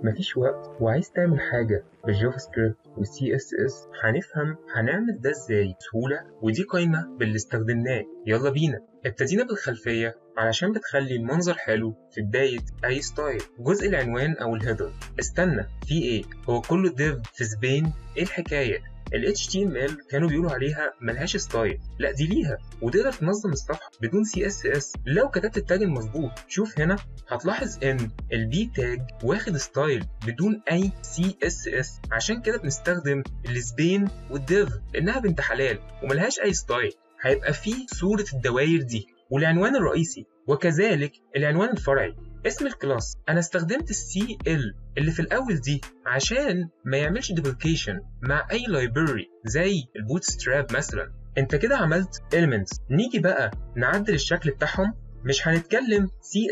مفيش وقت وعايز تعمل حاجة بالجافا سكريبت والسي اس اس هنفهم هنعمل ده ازاي بسهولة ودي قايمة باللي استخدمناه يلا بينا ابتدينا بالخلفية علشان بتخلي المنظر حلو في بداية أي ستايل جزء العنوان أو الهيدر استنى في إيه هو كله ديف في سبين إيه الحكاية ال HTML كانوا بيقولوا عليها ملهاش ستايل لا دي ليها وتقدر تنظم الصفحة بدون CSS لو كتبت التاج المظبوط شوف هنا هتلاحظ ان البي تاج واخد ستايل بدون اي CSS عشان كده بنستخدم السبين والديف لانها بنت حلال وملهاش اي ستايل هيبقى فيه صورة الدوائر دي والعنوان الرئيسي وكذلك العنوان الفرعي اسم الكلاس انا استخدمت السي ال اللي في الاول دي عشان ما يعملش دوبليكيشن مع اي لايبرري زي البوتستراب مثلا انت كده عملت elements نيجي بقى نعدل الشكل بتاعهم مش هنتكلم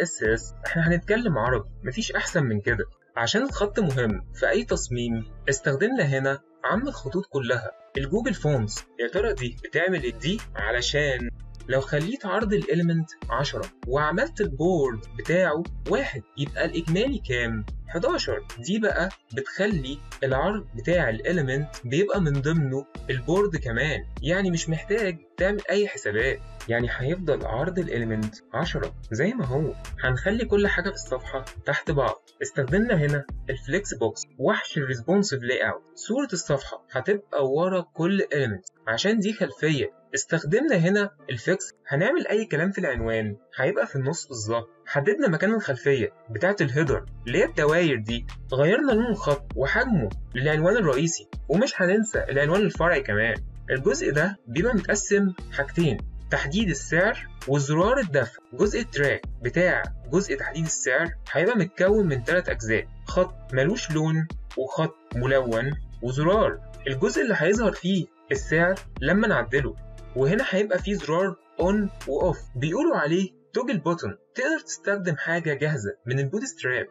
CSS احنا هنتكلم عربي مفيش احسن من كده عشان الخط مهم في اي تصميم استخدمنا هنا عم الخطوط كلها الجوجل فونتس يا ترى دي بتعمل دي علشان لو خليت عرض الاليمنت 10 وعملت البورد بتاعه واحد يبقى الاجمالي كام 11 دي بقى بتخلي العرض بتاع الاليمنت بيبقى من ضمنه البورد كمان يعني مش محتاج تعمل اي حسابات يعني هيفضل عرض الاليمنت 10 زي ما هو هنخلي كل حاجه في الصفحه تحت بعض استخدمنا هنا الفليكس بوكس وحش الريسبونسيف لاي اوت صوره الصفحه هتبقى ورا كل اليمنت عشان دي خلفيه استخدمنا هنا الفيكس هنعمل اي كلام في العنوان هيبقى في النص بالظبط حددنا مكان الخلفيه بتاعه الهيدر اللي هي الدواير دي غيرنا لون الخط وحجمه للعنوان الرئيسي ومش هننسى العنوان الفرعي كمان الجزء ده بيبقى متقسم حاجتين تحديد السعر وزرار الدفع جزء التراك بتاع جزء تحديد السعر هيبقى متكون من ثلاث أجزاء خط ملوش لون وخط ملون وزرار الجزء اللي هيظهر فيه السعر لما نعدله وهنا هيبقى فيه زرار اون واوف بيقولوا عليه توجل بوتون تقدر تستخدم حاجة جاهزة من البوتستراب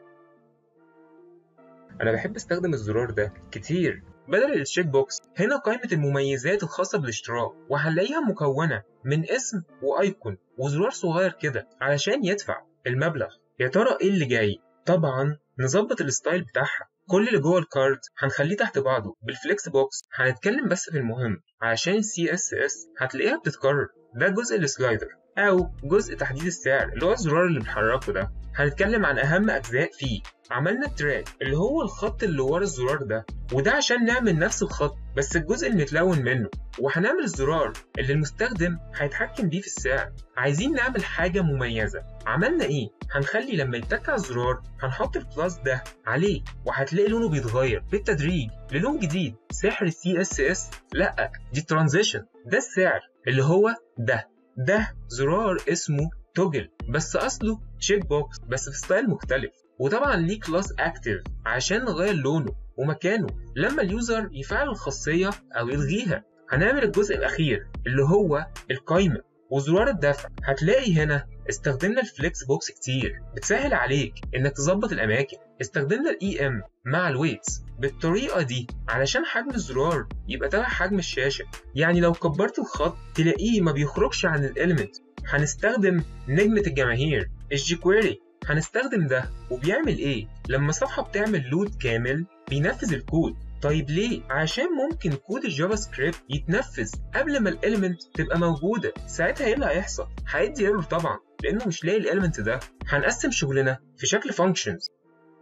أنا بحب أستخدم الزرار ده كتير بدل التشيك بوكس هنا قائمة المميزات الخاصة بالاشتراك وهنلاقيها مكونة من اسم وأيقون وزرار صغير كده علشان يدفع المبلغ يا ترى إيه اللي جاي؟ طبعا نظبط الستايل بتاعها كل اللي جوه الكارد هنخليه تحت بعضه بالفليكس بوكس هنتكلم بس في المهم عشان السي اس اس هتلاقيها بتتكرر ده جزء السلايدر او جزء تحديد السعر اللي هو الزرار اللي بنحركه ده هنتكلم عن اهم اجزاء فيه عملنا التراك اللي هو الخط اللي ورا الزرار ده وده عشان نعمل نفس الخط بس الجزء المتلون منه وهنعمل الزرار اللي المستخدم هيتحكم بيه في السعر عايزين نعمل حاجة مميزة عملنا ايه؟ هنخلي لما يتك على الزرار هنحط البلاس ده عليه وهتلاقي لونه بيتغير بالتدريج للون جديد سحر السي اس اس لا دي ترانزيشن ده السعر اللي هو ده ده زرار اسمه توجل بس اصله تشيك بوكس بس في ستايل مختلف وطبعا ليه كلاس اكتف عشان نغير لونه ومكانه لما اليوزر يفعل الخاصيه او يلغيها هنعمل الجزء الاخير اللي هو القايمه وزرار الدفع هتلاقي هنا استخدمنا الفليكس بوكس كتير بتسهل عليك انك تظبط الاماكن استخدمنا الاي ام مع الويتس بالطريقه دي علشان حجم الزرار يبقى تبع حجم الشاشه يعني لو كبرت الخط تلاقيه ما بيخرجش عن الاليمنت هنستخدم نجمه الجماهير الجيكويري هنستخدم ده وبيعمل ايه لما صفحه بتعمل لود كامل بينفذ الكود طيب ليه؟ عشان ممكن كود الجافا سكريبت يتنفذ قبل ما الاليمنت تبقى موجودة ساعتها ايه اللي هيحصل؟ هيدي ايرور طبعا لانه مش لاقي الاليمنت ده هنقسم شغلنا في شكل فانكشنز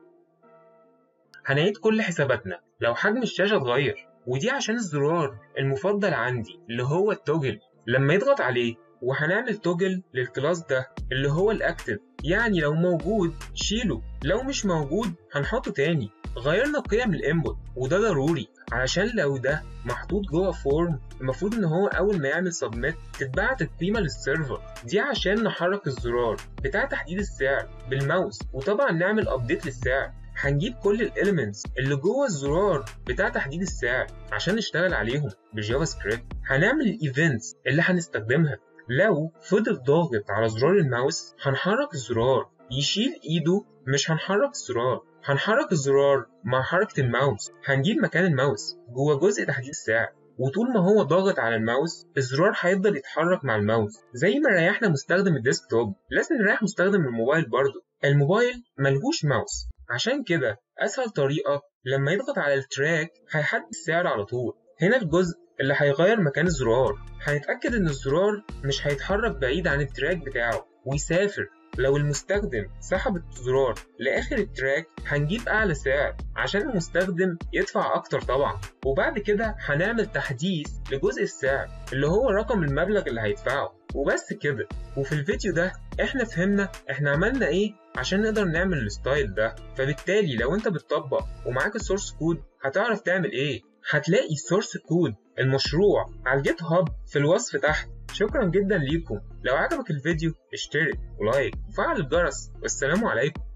هنعيد كل حساباتنا لو حجم الشاشة اتغير ودي عشان الزرار المفضل عندي اللي هو التوجل لما يضغط عليه وهنعمل توجل للكلاس ده اللي هو الاكتف يعني لو موجود شيله لو مش موجود هنحطه تاني غيرنا قيم الانبوت وده ضروري علشان لو ده محطوط جوه فورم المفروض ان هو اول ما يعمل سبميت تتبعت القيمه للسيرفر دي عشان نحرك الزرار بتاع تحديد السعر بالماوس وطبعا نعمل ابديت للسعر هنجيب كل الاليمنتس اللي جوه الزرار بتاع تحديد السعر عشان نشتغل عليهم بالجافا سكريبت هنعمل الايفنتس اللي هنستخدمها لو فضل ضاغط على زرار الماوس هنحرك الزرار يشيل ايده مش هنحرك الزرار هنحرك الزرار مع حركة الماوس هنجيب مكان الماوس جوه جزء تحديد السعر وطول ما هو ضاغط على الماوس الزرار هيفضل يتحرك مع الماوس زي ما ريحنا مستخدم الديسكتوب لازم نريح مستخدم الموبايل برضه الموبايل ملهوش ماوس عشان كده أسهل طريقة لما يضغط على التراك هيحدد السعر على طول هنا الجزء اللي هيغير مكان الزرار هنتأكد إن الزرار مش هيتحرك بعيد عن التراك بتاعه ويسافر لو المستخدم سحب الزرار لآخر التراك هنجيب أعلى سعر عشان المستخدم يدفع أكتر طبعا وبعد كده هنعمل تحديث لجزء السعر اللي هو رقم المبلغ اللي هيدفعه وبس كده وفي الفيديو ده احنا فهمنا احنا عملنا ايه عشان نقدر نعمل الستايل ده فبالتالي لو انت بتطبق ومعاك السورس كود هتعرف تعمل ايه هتلاقي السورس كود المشروع على الجيت هاب في الوصف تحت شكرا جدا ليكم لو عجبك الفيديو اشترك ولايك وفعل الجرس والسلام عليكم